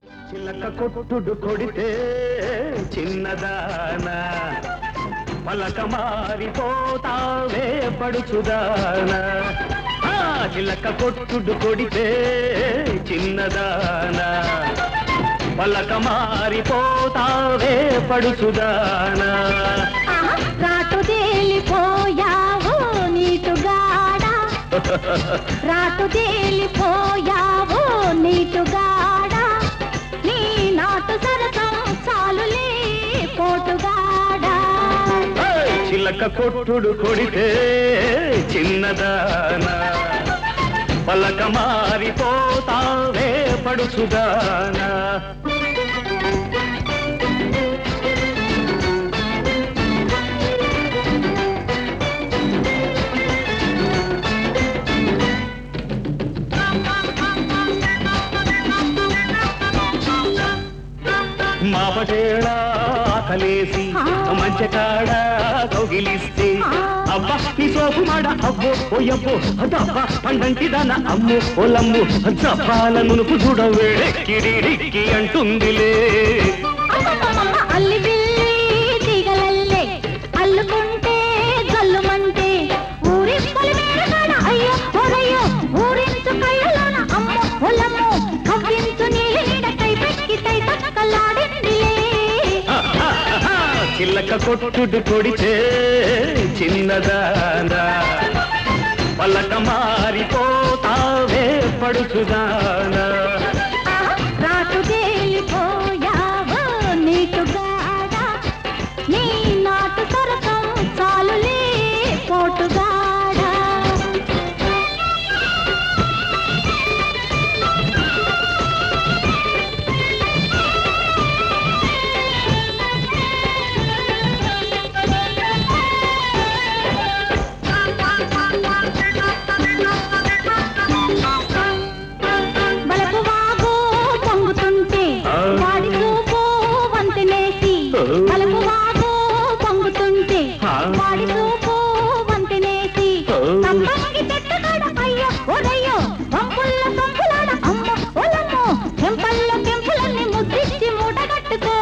చిలక కొట్టుడు కొడితే చిన్నదానా పలక మారిపోతావే పడుచుదానా ఆ, చిలక కొట్టుడు కొడితే చిన్నదానా పలక మారిపోతావే పడుచుదానా ఆహా, రాటు తేలిపోయావు నీటుగాడా రాటు తేలిపోయావు నీటుగాడా నీ నాటు సరసం చాలులే పోటుగాడా ఏయ్! చిలక కొట్టుడు కొడితే చిన్నదానా పలక మారిపోతావే పడుచుదానా మాపటేళ ఆకలేసి మంచకాడ కౌగిలిస్తే అబ్బా ఈ సోపు మాడ అబ్బో ఓయబ్బో అదబ్బా పండంటి దాన అమ్మో ఓలమ్ము జప్పాల నునుపు చూడ వేడెక్కిడిడిక్కి అంటుందిలే అమ్మమ్మమ్మ, అల్లి బిల్లి తీగలల్లే అల్లుకుంటే జల్లుమంటే ఊరి పొలిమేరగాడ అయ్యో ఓరయ్యో ఊరించు కళ్ళలోన అమ్మ ఒలమ్మ కవ్వించు నీలి నీడ కై పెక్కి తై తక్కలాడిందిలే చిల్లక కొట్టుడు కొడితే చిన్నదానా పలక మారిపోతావే పడుచుదానా ఆహా, రాటు తేలిపోయావు నీటుగాడా నీ నాటు సరసం చాలులే పోటుగాడా బలపు వాగు పొంగుతుంటే ఆ. వాడి చూపు వంతెనేసి ఆ. బలపు వాగు పొంగుతుంటే ఆ. వాడి చూపు వంతెనేసి ఆ. సంపంగి చెట్టుగాడ అయ్యో ఒరయ్యో వంపుల్ల సంపులాడ అమ్మ ఒలమ్మో చెంపల్లో కెంపులన్నీ ముద్దిచ్చి మూటగట్టుకో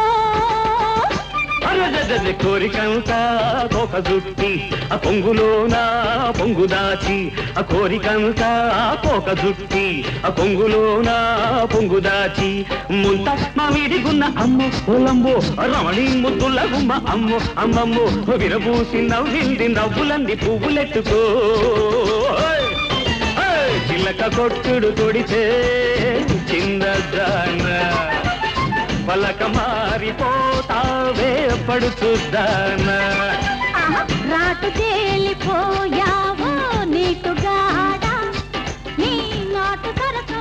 అరదదది కోరికంతా కోక జుట్టి ఆ పొంగులోన పొంగు దాచి ఆ కోరికంతా కోక జుట్టి ఆ పొంగులోన పొంగు దాచి ముంత మామిడిగున్న అమ్ము పొలంబు రమణి ముద్దుల గుమ్మ అమ్ము అమ్మమ్ము విరబూసి నవ్వింది నవ్వులంది పువ్వులెట్టుకో ఓయ్! ఓయ్! చిలక కొట్టుడు కొడితే చిన్నదానా పలక మారిపోతావే పడుచుద్దానా ఆహా, రాటు తేలిపోయావు నీటుగాడా నీ నాటు సరసం